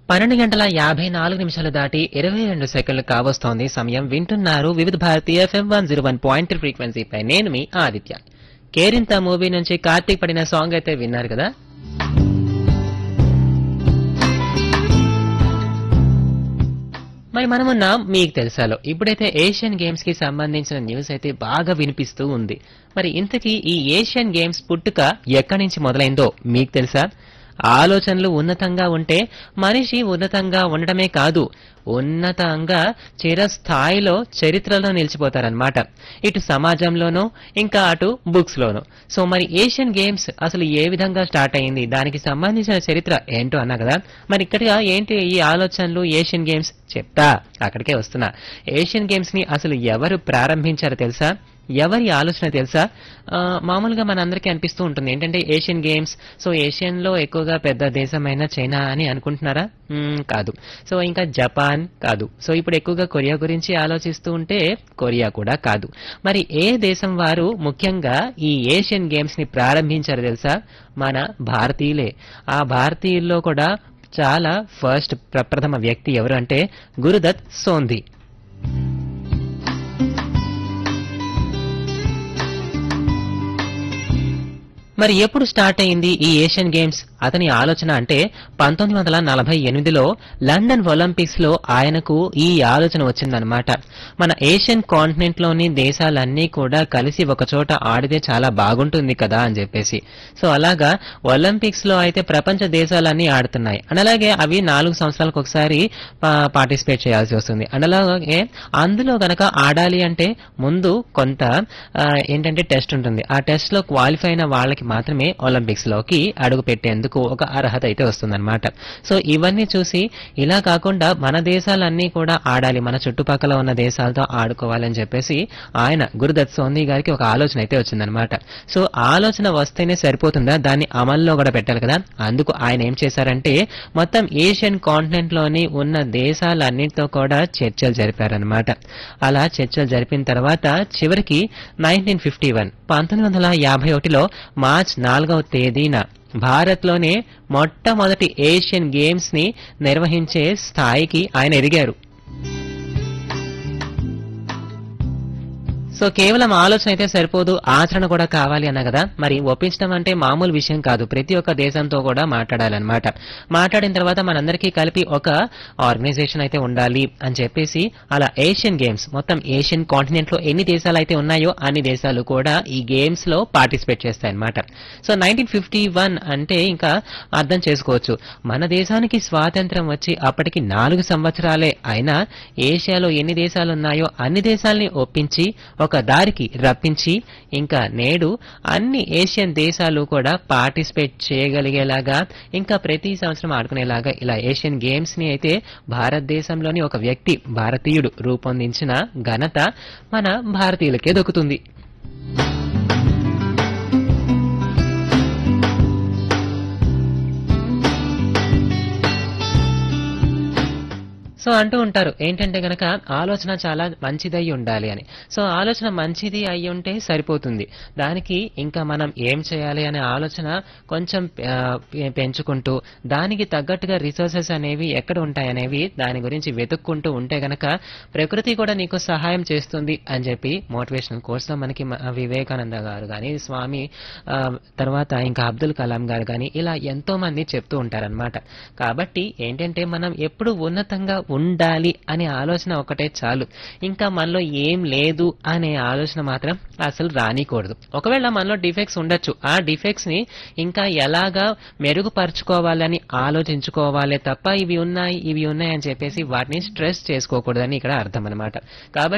పన్నెండు గంటల యాభై నాలుగు నిమిషాలు దాటి ఇరవై రెండు సెకండ్లు కావస్తోంది సమయం వింటున్నారు Vividh Bharati FM one zero one point ఫ్రీక్వెన్సీపై నేను మీ ఆదిత్య కేరింత మూవీ నుంచి కార్తీక్ పడిన సాంగ్ అయితే విన్నారు కదా మరి మనమున్నాం మీకు తెలుసాలో ఇప్పుడైతే ఏషియన్ గేమ్స్ కి సంబంధించిన న్యూస్ అయితే బాగా వినిపిస్తూ ఉంది మరి ఇంతకీ ఈ ఏషియన్ గేమ్స్ పుట్టుక ఎక్కడి నుంచి మొదలైందో మీకు తెలుసా ఆలోచనలు ఉన్నతంగా ఉంటే మనిషి ఉన్నతంగా ఉండటమే కాదు ఉన్నతంగా చిరస్థాయిలో చరిత్రలో నిలిచిపోతారనమాట ఇటు సమాజంలోనూ ఇంకా అటు బుక్స్ లోనూ సో మరి ఏషియన్ గేమ్స్ అసలు ఏ విధంగా స్టార్ట్ అయింది దానికి సంబంధించిన చరిత్ర ఏంటో అన్నా కదా మరి ఇక్కడగా ఏంటి ఈ ఆలోచనలు ఏషియన్ గేమ్స్ చెప్తా అక్కడికే వస్తున్నా ఏషియన్ గేమ్స్ ని అసలు ఎవరు ప్రారంభించారో తెలుసా ఎవరి ఆలోచన తెలుసా ఆ, మామూలుగా మనందరికీ అనిపిస్తూ ఉంటుంది ఏంటంటే ఏషియన్ గేమ్స్ సో ఏషియన్ లో ఎక్కువగా పెద్ద దేశమైన చైనా అని అనుకుంటున్నారా మ్మ్, కాదు సో ఇంకా జపాన్ కాదు సో ఇప్పుడు ఎక్కువగా కొరియా గురించి ఆలోచిస్తూ ఉంటే కొరియా కూడా కాదు మరి ఏ దేశం వారు ముఖ్యంగా ఈ ఏషియన్ గేమ్స్ ని ప్రారంభించారో తెలుసా మన భారతీయులే ఆ భారతీయుల్లో కూడా చాలా ఫస్ట్ ప్రప్రథమ వ్యక్తి ఎవరు అంటే గురుదత్ సోంధి మరి ఎప్పుడు స్టార్ట్ అయింది ఈ ఏషియన్ గేమ్స్ అతని ఆలోచన అంటే పంతొమ్మిది వందల నలభై ఎనిమిదిలో లండన్ ఒలింపిక్స్ లో ఆయనకు ఈ ఆలోచన వచ్చిందనమాట మన ఏషియన్ కాంటినెంట్ లోని దేశాలన్నీ కూడా కలిసి ఒక చోట ఆడితే చాలా బాగుంటుంది కదా అని చెప్పేసి సో అలాగా ఒలింపిక్స్ లో అయితే ప్రపంచ దేశాలన్నీ ఆడుతున్నాయి అండ్ అలాగే అవి నాలుగు సంవత్సరాలకు ఒకసారి పార్టిసిపేట్ చేయాల్సి వస్తుంది అండ్ అలాగే అందులో గనక ఆడాలి అంటే ముందు కొంత ఆ, ఏంటంటే టెస్ట్ ఉంటుంది ఆ టెస్ట్ లో క్వాలిఫై అయిన వాళ్ళకి మాత్రమే ఒలింపిక్స్ లోకి అడుగు పెట్టేందుకు ఒక అర్హత అయితే వస్తుందన్నమాట సో ఇవన్నీ చూసి ఇలా కాకుండా మన దేశాలన్నీ కూడా ఆడాలి మన చుట్టుపక్కల ఉన్న దేశాలతో ఆడుకోవాలని చెప్పేసి ఆయన గురుదత్ సోంది గారికి ఒక ఆలోచన అయితే వచ్చిందనమాట సో ఆలోచన వస్తేనే సరిపోతుందా దాన్ని అమల్లో కూడా పెట్టాలి కదా అందుకు ఆయన ఏం చేశారంటే మొత్తం ఏషియన్ కాంటినెంట్ లోని ఉన్న దేశాలన్నిటితో కూడా చర్చలు జరిపారనమాట అలా చర్చలు జరిపిన తర్వాత చివరికి నైన్టీన్ ఫిఫ్టీ వన్ పంతొమ్మిది వందల యాభై ఒకటిలో మార్చ్ నాలుగవ తేదీన భారత్లోనే మొట్టమొదటి ఏషియన్ గేమ్స్ ని నిర్వహించే స్థాయికి ఆయన ఎదిగారు సో కేవలం ఆలోచన అయితే సరిపోదు ఆచరణ కూడా కావాలి అన్న కదా మరి ఒప్పించడం అంటే మామూలు విషయం కాదు ప్రతి ఒక్క దేశంతో కూడా మాట్లాడాలన్నమాట మాట్లాడిన తర్వాత మనందరికీ కలిపి ఒక ఆర్గనైజేషన్ అయితే ఉండాలి అని చెప్పేసి అలా ఏషియన్ గేమ్స్ మొత్తం ఏషియన్ కాంటినెంట్ లో ఎన్ని దేశాలు అయితే ఉన్నాయో అన్ని దేశాలు కూడా ఈ గేమ్స్ లో పార్టిసిపేట్ చేస్తాయి అన్నమాట సో నైన్టీన్ ఫిఫ్టీ వన్ అంటే ఇంకా అర్థం చేసుకోవచ్చు మన దేశానికి స్వాతంత్రం వచ్చి అప్పటికి నాలుగు సంవత్సరాలే అయినా ఏషియాలో ఎన్ని దేశాలు ఉన్నాయో అన్ని దేశాలని ఒప్పించి ఒక దారికి రప్పించి ఇంకా నేడు అన్ని ఏషియన్ దేశాలు కూడా పార్టిసిపేట్ చేయగలిగేలాగా ఇంకా ప్రతి సంవత్సరం ఆడుకునేలాగా ఇలా ఏషియన్ గేమ్స్ ని అయితే భారతదేశంలోని ఒక వ్యక్తి భారతీయుడు రూపొందించిన ఘనత మన భారతీయులకే దొక్కుతుంది సో అంటూ ఉంటారు ఏంటంటే గనక ఆలోచన చాలా మంచిదై ఉండాలి అని సో ఆలోచన మంచిది అయి ఉంటే సరిపోతుంది దానికి ఇంకా మనం ఏం చేయాలి అనే ఆలోచన కొంచెం ఆ, పె- పెంచుకుంటూ దానికి తగ్గట్టుగా రిసోర్సెస్ అనేవి ఎక్కడ ఉంటాయి అనేవి దాని గురించి వెతుక్కుంటూ ఉంటే గనక ప్రకృతి కూడా నీకు సహాయం చేస్తుంది అని చెప్పి మోటివేషనల్ కోర్సులో మనకి మ- వివేకానంద గారు కానీ స్వామి ఆ, తర్వాత ఇంకా అబ్దుల్ కలాం గారు కానీ ఇలా ఎంతో మంది చెప్తూ ఉంటారనమాట కాబట్టి ఏంటంటే మనం ఎప్పుడు ఉన్నతంగా ఉండాలి అనే ఆలోచన ఒకటే చాలు ఇంకా మనలో ఏం లేదు అనే ఆలోచన మాత్రం అసలు రానికూడదు ఒకవేళ మనలో డిఫెక్ట్స్ ఉండొచ్చు ఆ డిఫెక్ట్స్ ని ఇంకా ఎలాగా మెరుగుపరుచుకోవాలని ఆలోచించుకోవాలే తప్ప ఇవి ఉన్నాయి ఇవి ఉన్నాయి అని చెప్పేసి వాటిని స్ట్రెస్ చేసుకోకూడదని ఇక్కడ అర్థం అనమాట కాబట్టి